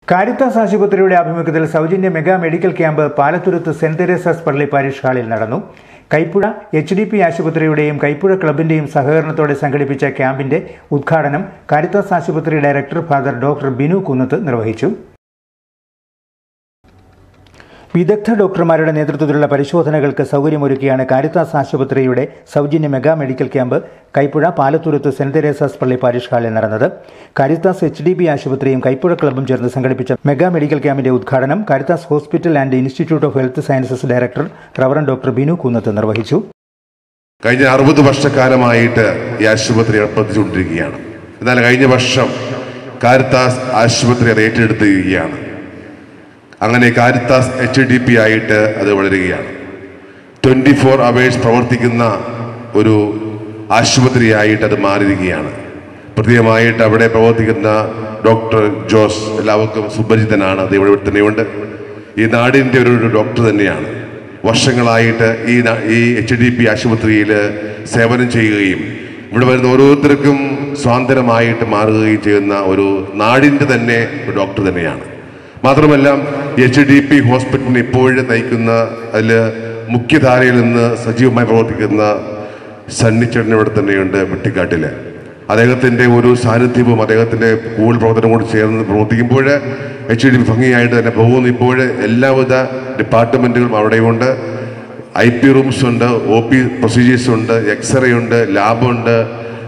Caritas ആശുപത്രിയുടെ ആഭിമുഖ്യത്തിൽ സൗജന്യ mega medical camp Palathuruthu Saint Theresa's പള്ളി പാരിഷ് ഹാളിൽ നടന്നു കൈപ്പുഴ എച്ച് ഡി പി ആശുപത്രിയുടെയും കൈപ്പുഴ ക്ലബിന്റെയും സഹകരണത്തോടെ സംഘടിപ്പിച്ച ക്യാമ്പിന്റെ ഉദ്ഘാടനം കാരിത്താസ് ആശുപത്രി director father doctor Binu Kunnath നിർവഹിച്ചു വിദഗ്ധ ഡോക്ടർമാരുടെ നേതൃത്വത്തിലുള്ള പരിശോധനകൾക്ക് സൗകര്യമൊരുക്കിയാണ് കാരിത്താസ് ആശുപത്രിയുടെ സൗജന്യ mega medical camp Kaipuzha Palathuruthu Saint Theresa's പള്ളി പാരിഷ് ഹാളിൽ നടന്നത് കാരിത്താസ് എച്ച് ഡി ബി ആശുപത്രിയും കൈപ്പുഴ ക്ലബ്ബും ചേർന്ന് സംഘടിപ്പിച്ച മെഗാ മെഡിക്കൽ ക്യാമ്പിന്റെ ഉദ്ഘാടനം Caritas hospital and institute of health sciences director reverend doctor Binu Kunnath നിർവഹിച്ചു കഴിഞ്ഞ അറുപത് വർഷക്കാലമായിട്ട് ഈ ആശുപത്രി പ്രവർത്തിച്ചുകൊണ്ടിരിക്കുകയാണ് എന്നാൽ കഴിഞ്ഞ വർഷം കാരിത്താസ് ആശുപത്രി അത് ഏറ്റെടുത്തിരിക്കുകയാണ് അങ്ങനെ കാരിത്താസ് എച്ച് ഡി പി ആയിട്ട് അത് വളരുകയാണ് ട്വൻറ്റി ഫോർ അവേഴ്സ് പ്രവർത്തിക്കുന്ന ഒരു ആശുപത്രിയായിട്ട് അത് മാറിയിരിക്കുകയാണ് പ്രത്യേകമായിട്ട് അവിടെ പ്രവർത്തിക്കുന്ന ഡോക്ടർ ജോസ് എല്ലാവർക്കും സുപരിചിതനാണ് അത് ഇവിടെ തന്നെയുണ്ട് ഈ നാടിൻ്റെ ഒരു ഒരു ഡോക്ടർ തന്നെയാണ് വർഷങ്ങളായിട്ട് ഈ ന- ഈ എച്ച് ഡി പി ആശുപത്രിയിൽ സേവനം ചെയ്യുകയും ഇവിടെ വരുന്ന ഓരോരുത്തർക്കും സ്വാതന്ത്ര്യമായിട്ട് മാറുകയും ചെയ്യുന്ന ഒരു നാടിൻ്റെ തന്നെ ഒരു ഡോക്ടർ തന്നെയാണ് മാത്രമല്ല എച്ച് ഡി പി ഹോസ്പിറ്റലിന് ഇപ്പോഴും നയിക്കുന്ന അതിൽ മുഖ്യധാരയിൽ നിന്ന് സജീവമായി പ്രവർത്തിക്കുന്ന സണ്ണിച്ചേട്ടൻ ഇവിടെ തന്നെയുണ്ട് വെട്ടിക്കാട്ടിൽ അദ്ദേഹത്തിൻ്റെ ഒരു സാന്നിധ്യവും അദ്ദേഹത്തിൻ്റെ കൂടുതൽ പ്രവർത്തനം കൂടി ചേർന്ന് പ്രവർത്തിക്കുമ്പോൾ എച്ച് ഡി പി ഭംഗിയായിട്ട് തന്നെ പോകുന്നു ഇപ്പോൾ എല്ലാവിധ ഡിപ്പാർട്ട്മെൻറ്റുകളും അവിടെയുണ്ട് ഐ പി റൂംസ് ഉണ്ട് ഒ പി പ്രൊസീജിയേഴ്സ് ഉണ്ട് എക്സ്റേ ഉണ്ട് ലാബുണ്ട്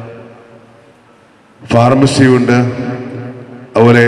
ഫാർമസി ഉണ്ട് അതുപോലെ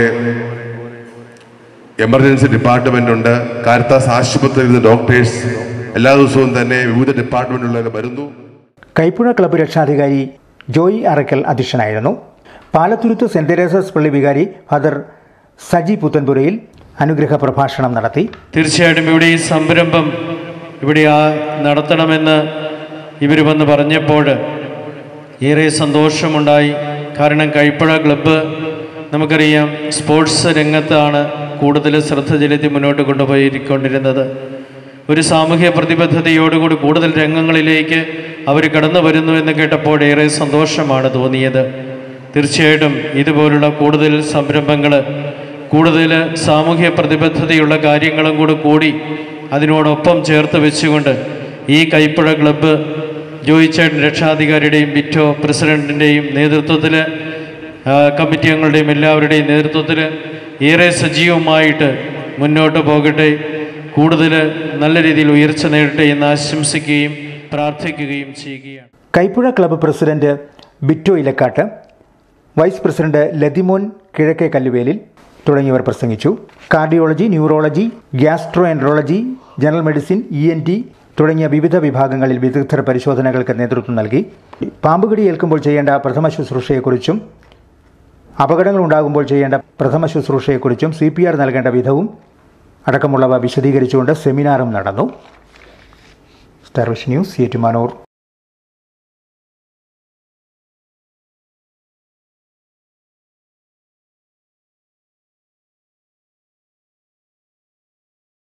എമർജൻസി ഡിപ്പാർട്ട്മെന്റ് ഉണ്ട് കാരിത്താസ് ആശുപത്രിയിൽ നിന്ന് ഡോക്ടേഴ്സ് എല്ലാ ദിവസവും തന്നെ വിവിധ ഡിപ്പാർട്ട്മെന്റുകളിൽ വരുന്നു കൈപ്പുഴ ക്ലബ്ബ് രക്ഷാധികാരി ജോയി അറക്കൽ അധ്യക്ഷനായിരുന്നു പാലത്തുരുത്ത് സെന്റ് തെരേസസ് പള്ളി വികാരി ഫാദർ സജി പുത്തൻപുരയിൽ അനുഗ്രഹ പ്രഭാഷണം നടത്തി തീർച്ചയായിട്ടും ഇവിടെ ഈ സംരംഭം ഇവിടെ ആ നടത്തണമെന്ന് ഇവർ വന്ന് പറഞ്ഞപ്പോൾ ഏറെ സന്തോഷമുണ്ടായി കാരണം കൈപ്പുഴ ക്ലബ്ബ് നമുക്കറിയാം സ്പോർട്സ് രംഗത്താണ് കൂടുതൽ ശ്രദ്ധ ചെലുത്തി മുന്നോട്ട് കൊണ്ടുപോയിക്കൊണ്ടിരുന്നത് ഒരു സാമൂഹ്യ പ്രതിബദ്ധതയോടുകൂടി കൂടുതൽ രംഗങ്ങളിലേക്ക് അവർ കടന്നു വരുന്നു എന്ന് കേട്ടപ്പോൾ ഏറെ സന്തോഷമാണ് തോന്നിയത് തീർച്ചയായിട്ടും ഇതുപോലുള്ള കൂടുതൽ സംരംഭങ്ങൾ കൂടുതൽ സാമൂഹ്യ പ്രതിബദ്ധതയുള്ള കാര്യങ്ങളും കൂടെ കൂടി അതിനോടൊപ്പം ചേർത്ത് വെച്ചുകൊണ്ട് ഈ കൈപ്പുഴ ക്ലബ്ബ് ജോയിച്ചേട്ടൻ രക്ഷാധികാരിയുടെയും ബിറ്റോ പ്രസിഡന്റിൻ്റെയും നേതൃത്വത്തിൽ കമ്മിറ്റി അംഗങ്ങളുടെയും എല്ലാവരുടെയും നേതൃത്വത്തിൽ ഏറെ സജീവമായിട്ട് മുന്നോട്ട് പോകട്ടെ കൂടുതൽ നല്ല രീതിയിൽ ഉയർച്ച നേടട്ടെ എന്ന് ആശംസിക്കുകയും പ്രാർത്ഥിക്കുകയും ചെയ്യുകയാണ് Kaipuzha club president Bito Elakkattu vice president Lathimon Kizhakke Kalluvelil തുടങ്ങിയവർ പ്രസംഗിച്ചു cardiology neurology gastroenterology general medicine E N T തുടങ്ങിയ വിവിധ വിഭാഗങ്ങളിൽ വിദഗ്ധർ പരിശോധനകൾക്ക് നേതൃത്വം നൽകി പാമ്പുകടി ഏൽക്കുമ്പോൾ ചെയ്യേണ്ട പ്രഥമ ശുശ്രൂഷയെക്കുറിച്ചും അപകടങ്ങൾ ഉണ്ടാകുമ്പോൾ ചെയ്യേണ്ട പ്രഥമ ശുശ്രൂഷയെക്കുറിച്ചും സി പി ആർ നൽകേണ്ട വിധവും അടക്കമുള്ളവ വിശദീകരിച്ചുകൊണ്ട് സെമിനാറും നടന്നു സ്റ്റാർ വിഷൻ ന്യൂസ് ഏറ്റുമാനൂർ